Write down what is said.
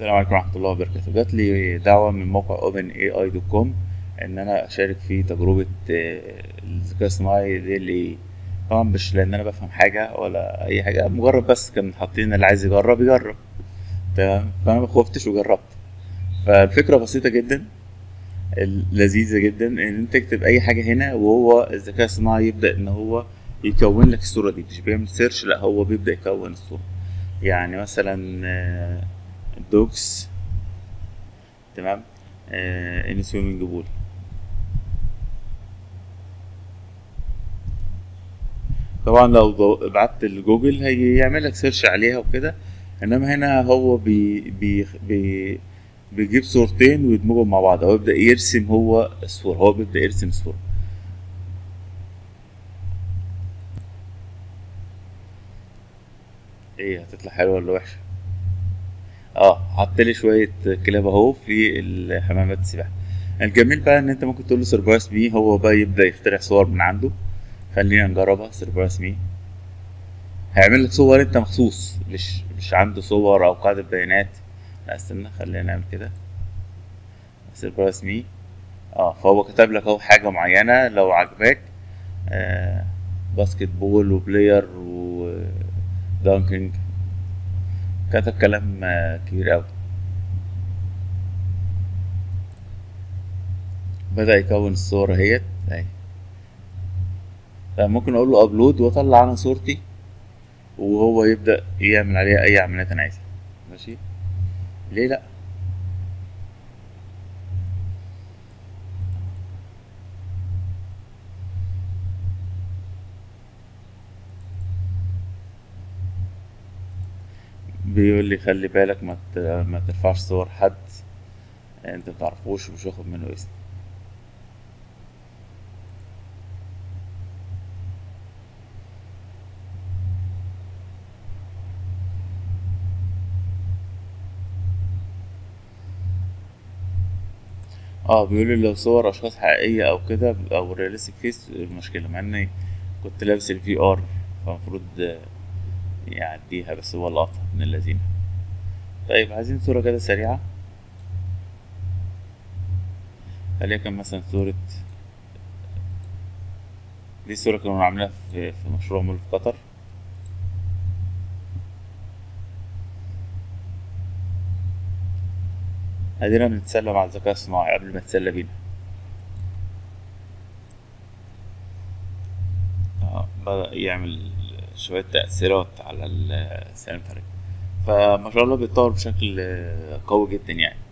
السلام عليكم ورحمة الله وبركاته جات لي دعوة من موقع openaI.com إن أنا أشارك في تجربة آه، الذكاء الصناعي دي اللي طبعا مش لأن أنا بفهم حاجة ولا أي حاجة مجرد بس كان حاطين اللي عايز يجرب يجرب تمام فأنا مخفتش وجربت فالفكرة بسيطة جدا ال- لذيذة جدا إن أنت تكتب أي حاجة هنا وهو الذكاء الصناعي يبدأ إن هو يكون لك الصورة دي مش بيعمل سيرش لا هو بيبدأ يكون الصورة يعني مثلا آه، دوجز تمام ان سويمنج بول طبعا لو ضو- بعت لجوجل هيعمل لك سيرش عليها وكده انما هنا هو بي بي بي بيجيب صورتين ويدمجهم مع بعض او يبدا يرسم هو الصوره هو بيبدا يرسم الصوره ايه هتطلع حلوه ولا وحشه اه حط لي شويه كلاب اهو في الحمامات السباحه الجميل بقى ان انت ممكن تقول له سربرايز مي هو بقى يبدا يخترع صور من عنده خلينا نجربها سربرايز مي هيعمل لك صور انت مخصوص مش مش عنده صور او قاعده بيانات لا استنى خلينا نعمل كده سربرايز مي اه فهو كتب لك اهو حاجه معينه لو عجباك آه باسكت بول وبلاير ودانكينج كتب كلام آه، كبير قوي بدأ يكون الصورة اهيت اهي فممكن اقول له ابلود واطلع انا صورتي وهو يبدأ يعمل عليها اي عمليات انا عايزها ماشي ليه لا بيقول لي خلي بالك ما ت- ما ترفعش صور حد انت متعرفوش ومش واخد منه اسم اه بيقول لي لو صور اشخاص حقيقيه او كده او رياليستيك فيس المشكله مع اني كنت لابس الفي ار فالمفروض آه، يعديها بس هو لقطها من اللذينه طيب عايزين صوره كده سريعه وليكن مثلا صوره دي صوره كانوا عاملينها في في مشروع مول في قطر ادينا بنتسلى مع الذكاء الصناعي قبل ما يتسلى بينا آه، بدأ يعمل شوية تأثيرات على السلام الخارجي فما شاء الله بيتطور بشكل آه، قوي جدا يعني